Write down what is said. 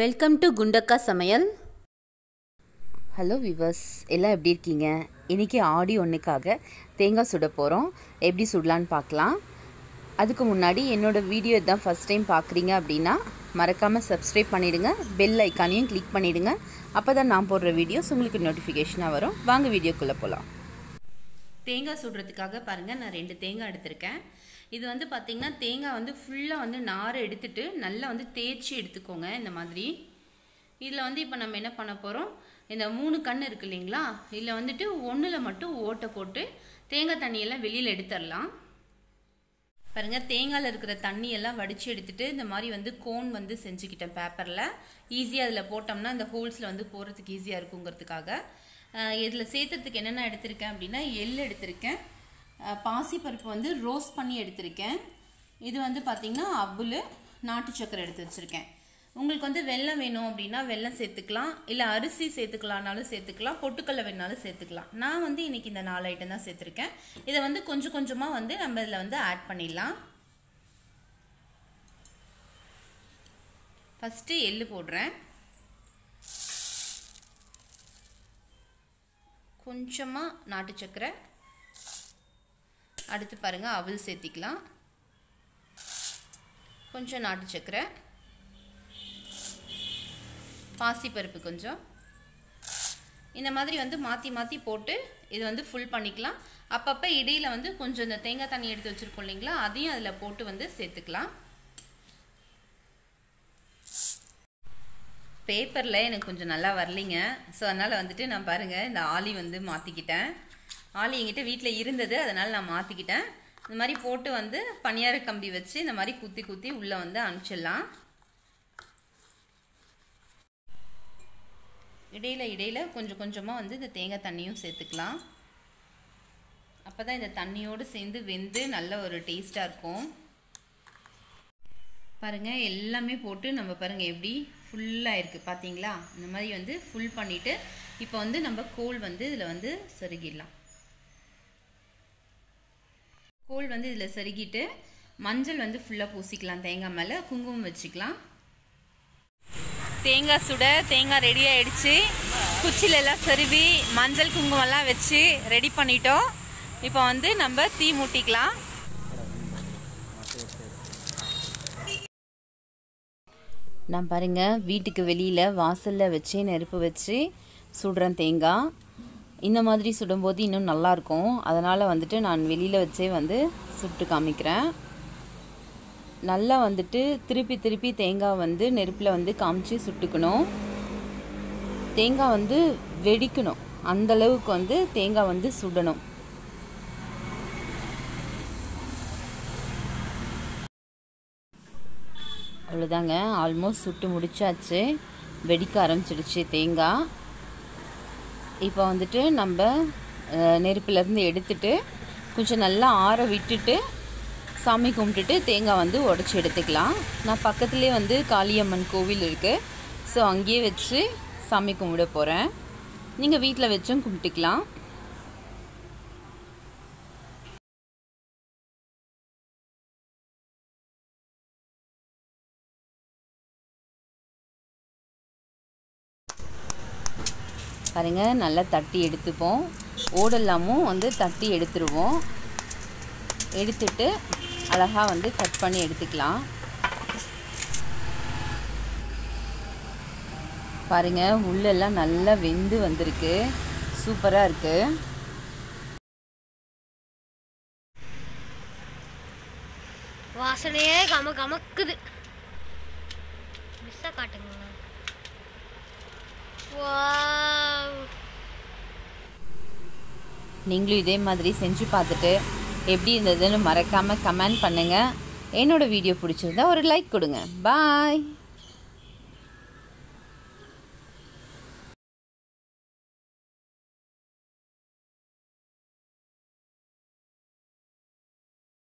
welcome to குண்டக்கா சமையல் hello viewers எல்லாம் எப்படி இருக்கீங்க இன்றைக்கி ஆடி ஒன்றுக்காக தேங்காய் சுட போகிறோம் எப்படி சுடலான்னு பார்க்கலாம் அதுக்கு முன்னாடி என்னோடய வீடியோ இதான் ஃபஸ்ட் டைம் பார்க்குறீங்க அப்படின்னா மறக்காமல் சப்ஸ்கிரைப் பண்ணிவிடுங்க பெல் ஐக்கானையும் கிளிக் பண்ணிவிடுங்க அப்போ தான் நான் போடுற வீடியோஸ் உங்களுக்கு நோட்டிஃபிகேஷனாக வரும் வாங்க வீடியோக்குள்ளே போகலாம் தேங்காய் சுடுறதுக்காக பாருங்கள் நான் ரெண்டு தேங்காய் எடுத்திருக்கேன் இது வந்து பார்த்திங்கன்னா தேங்காய் வந்து ஃபுல்லாக வந்து நாரை எடுத்துட்டு நல்லா வந்து தேய்ச்சி எடுத்துக்கோங்க இந்த மாதிரி இதில் வந்து இப்போ நம்ம என்ன பண்ண போகிறோம் இந்த மூணு கண் இருக்கு இல்லைங்களா இதில் வந்துட்டு ஒன்றில் மட்டும் ஓட்டை போட்டு தேங்காய் தண்ணியெல்லாம் வெளியில் எடுத்துடலாம் பாருங்க தேங்காயில் இருக்கிற தண்ணியெல்லாம் வடித்து எடுத்துட்டு இந்த மாதிரி வந்து கோன் வந்து செஞ்சுக்கிட்டேன் பேப்பரில் ஈஸியாக அதில் போட்டோம்னா இந்த ஹோல்ஸில் வந்து போகிறதுக்கு ஈஸியாக இருக்குங்கிறதுக்காக இதில் சேர்த்துறதுக்கு என்னென்ன எடுத்திருக்கேன் அப்படின்னா எள் எடுத்திருக்கேன் பாசிப்பருப்பு வந்து ரோஸ்ட் பண்ணி எடுத்திருக்கேன் இது வந்து பார்த்திங்கன்னா அவ்வுல் நாட்டு சக்கரை எடுத்து வச்சுருக்கேன் உங்களுக்கு வந்து வெல்லம் வேணும் அப்படின்னா வெல்லம் சேர்த்துக்கலாம் இல்லை அரிசி சேர்த்துக்கலான்னாலும் சேர்த்துக்கலாம் பொட்டுக்கடலை வேணாலும் சேர்த்துக்கலாம் நான் வந்து இன்றைக்கி இந்த நாலு ஐட்டம் தான் சேர்த்துருக்கேன் இதை வந்து கொஞ்சம் கொஞ்சமாக வந்து நம்ம இதில் வந்து ஆட் பண்ணிடலாம் ஃபஸ்ட்டு எள்ளு போடுறேன் கொஞ்சமாக நாட்டு சக்கரை அடுத்து பாருங்கள் அவல் சேர்த்திக்கலாம் கொஞ்சம் நாட்டு சக்கரை பாசிப்பருப்பு கொஞ்சம் இந்த மாதிரி வந்து மாற்றி மாற்றி போட்டு இது வந்து ஃபுல் பண்ணிக்கலாம் அப்பப்போ இடையில் வந்து கொஞ்சம் இந்த தேங்காய் தண்ணி எடுத்து வச்சுருக்கோம் இல்லைங்களா அதையும் அதில் போட்டு வந்து சேர்த்துக்கலாம் பேப்பரில் எனக்கு கொஞ்சம் நல்லா வரலிங்க ஸோ அதனால் வந்துட்டு நான் பாருங்கள் இந்த ஆலி வந்து மாற்றிக்கிட்டேன் ஆலி என்கிட்ட வீட்டில் இருந்தது அதனால் நான் மாற்றிக்கிட்டேன் இந்த மாதிரி போட்டு வந்து பனியார கம்பி வச்சு இந்த மாதிரி குத்தி குத்தி உள்ளே வந்து அனுப்பிச்சிடலாம் இடையில இடையில கொஞ்சம் கொஞ்சமாக வந்து இந்த தேங்காய் தண்ணியும் சேர்த்துக்கலாம் அப்போ தான் இந்த தண்ணியோடு சேர்ந்து வெந்து நல்ல ஒரு டேஸ்ட்டாக இருக்கும் பாருங்கள் எல்லாமே போட்டு நம்ம பாருங்கள் எப்படி ஃபுல்லாக இருக்குது பார்த்தீங்களா இந்த மாதிரி வந்து ஃபுல் பண்ணிவிட்டு இப்போ வந்து நம்ம கோல் வந்து இதில் வந்து சொருகிடலாம் கோல் வந்து இதில் சொருகிட்டு மஞ்சள் வந்து ஃபுல்லாக பூசிக்கலாம் தேங்காய் மேலே குங்குமம் வச்சுக்கலாம் தேங்காய் சுட தேங்காய் ரெடி ஆகிடுச்சு குச்சில எல்லாம் சொருவி மஞ்சள் குங்குமம்லாம் வச்சு ரெடி பண்ணிட்டோம் இப்போ வந்து நம்ம தீ மூட்டிக்கலாம் நான் பாருங்க வீட்டுக்கு வெளியில் வாசலில் வச்சு நெருப்பு வச்சு சுடுறேன் தேங்காய் இந்த மாதிரி சுடும்போது இன்னும் நல்லாயிருக்கும் அதனால் வந்துட்டு நான் வெளியில் வச்சே வந்து சுட்டு காமிக்கிறேன் நல்லா வந்துட்டு திருப்பி திருப்பி தேங்காய் வந்து நெருப்பில் வந்து காமிச்சு சுட்டுக்கணும் தேங்காய் வந்து வெடிக்கணும் அந்தளவுக்கு வந்து தேங்காய் வந்து சுடணும் அவ்வளோதாங்க ஆல்மோஸ்ட் சுட்டு முடிச்சாச்சு வெடிக்க ஆரம்பிச்சிடுச்சு தேங்காய் இப்போ வந்துட்டு நம்ம நெருப்பிலேருந்து எடுத்துட்டு கொஞ்சம் நல்லா ஆற விட்டுட்டு சாமி கும்பிட்டுட்டு தேங்காய் வந்து உடச்சி எடுத்துக்கலாம் நான் பக்கத்துலேயே வந்து காளியம்மன் கோவில் இருக்குது ஸோ அங்கேயே வச்சு சாமி கும்பிட போகிறேன் நீங்கள் வீட்டில் வச்சும் கும்பிட்டுக்கலாம் பாருங்கள் நல்லா தட்டி எடுத்துப்போம் ஓடெல்லாமும் வந்து தட்டி எடுத்துருவோம் எடுத்துட்டு அழகாக வந்து கட் பண்ணி எடுத்துக்கலாம் பாருங்கள் உள்ளெல்லாம் நல்லா வெந்து வந்திருக்கு சூப்பராக இருக்குது வாசனையே கம கமக்குது மிஸ்ஸாக காட்டுங்க வாவ் நீங்களும் இதே மாதிரி செஞ்சு பார்த்துட்டு எப்படி இருந்ததுன்னு மறக்காமல் கமெண்ட் பண்ணுங்கள் என்னோடய வீடியோ பிடிச்சிருந்தா ஒரு லைக் கொடுங்க பாய்